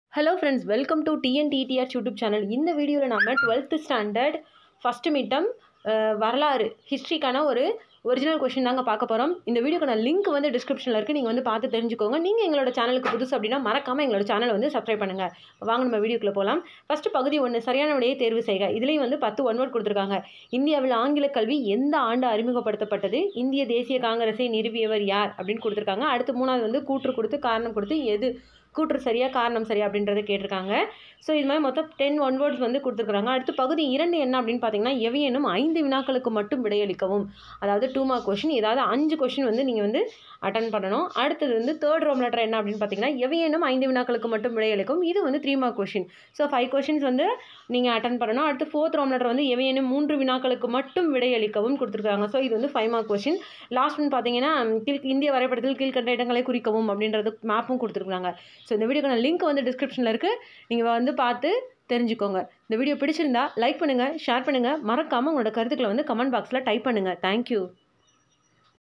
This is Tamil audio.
hello friends welcome to TNTDR YouTube channel இந்த வீடியோவில் நம்ம டுவெல்த்து ஸ்டாண்டர்ட் ஃபஸ்ட்டு மிட்டம் வரலாறு ஹிஸ்ட்ரிக்கான ஒரு ஒரிஜினல் கொஷின் தாங்க பார்க்க போகிறோம் இந்த வீடியோக்கான லிங்க் வந்து டிஸ்கிரிப்ஷனில் இருக்குது நீங்கள் வந்து பார்த்து தெரிஞ்சுக்கோங்க நீங்கள் எங்களோட சேனலுக்கு புதுசு அப்படின்னா மறக்காமல் எங்களோட சேனலை வந்து சப்ஸ்கிரைப் பண்ணுங்கள் வாங்க நம்ம வீடியோக்குள்ளே போகலாம் ஃபஸ்ட்டு பகுதி ஒன்று சரியான விடையை தேர்வு செய்க இதுலேயும் வந்து பத்து ஒன் வேர்ட் கொடுத்துருக்காங்க இந்தியாவில் ஆங்கில கல்வி எந்த ஆண்டு அறிமுகப்படுத்தப்பட்டது இந்திய தேசிய காங்கிரஸை நிறுவியவர் யார் அப்படின்னு கொடுத்துருக்காங்க அடுத்து மூணாவது வந்து கூற்று கொடுத்து காரணம் கொடுத்து எது கூற்று சரியா காரணம் சரியா அப்படின்றத கேட்டிருக்காங்க ஸோ இது மாதிரி மொத்தம் டென் ஒன் வேர்ட்ஸ் வந்து கொடுத்துருக்குறாங்க அடுத்து பகுதி இரண்டு என்ன அப்படின்னு பார்த்தீங்கன்னா எவையேனும் ஐந்து வினாக்களுக்கு மட்டும் விடையளிக்கவும் அதாவது டூ மார்க் கொஷின் ஏதாவது அஞ்சு கொஷின் வந்து நீங்கள் வந்து அட்டன் பண்ணணும் அடுத்தது வந்து தேர்ட் ரோம் லெட்டர் என்ன அப்படின்னு பார்த்தீங்கன்னா எவையேனும் ஐந்து வினாக்களுக்கு மட்டும் விடையளிக்கும் இது வந்து three mark question so five questions வந்து நீங்கள் அட்டன் பண்ணணும் அடுத்து ஃபோர்த் ரோம் லெட்டர் வந்து எவையேனும் மூன்று வினாக்களுக்கு மட்டும் விடையளிக்கவும் கொடுத்துருக்காங்க ஸோ இது வந்து five mark question last one பார்த்தீங்கன்னா கீழ் இந்திய வரைபடத்தில் கீழ்கண்ட இடங்களை குறிக்கவும் அப்படின்றது மேப்பும் கொடுத்துருக்காங்க ஸோ இந்த வீடியோக்கான லிங்க் வந்து டிஸ்கிரிப்ஷனில் இருக்குது நீங்கள் வந்து பார்த்து தெரிஞ்சுக்கோங்க இந்த வீடியோ பிடிச்சிருந்தா லைக் பண்ணுங்கள் ஷேர் பண்ணுங்கள் மறக்காமல் உங்களோட கருத்துக்களை வந்து கமெண்ட் பாக்ஸில் டைப் பண்ணுங்கள் தேங்க்யூ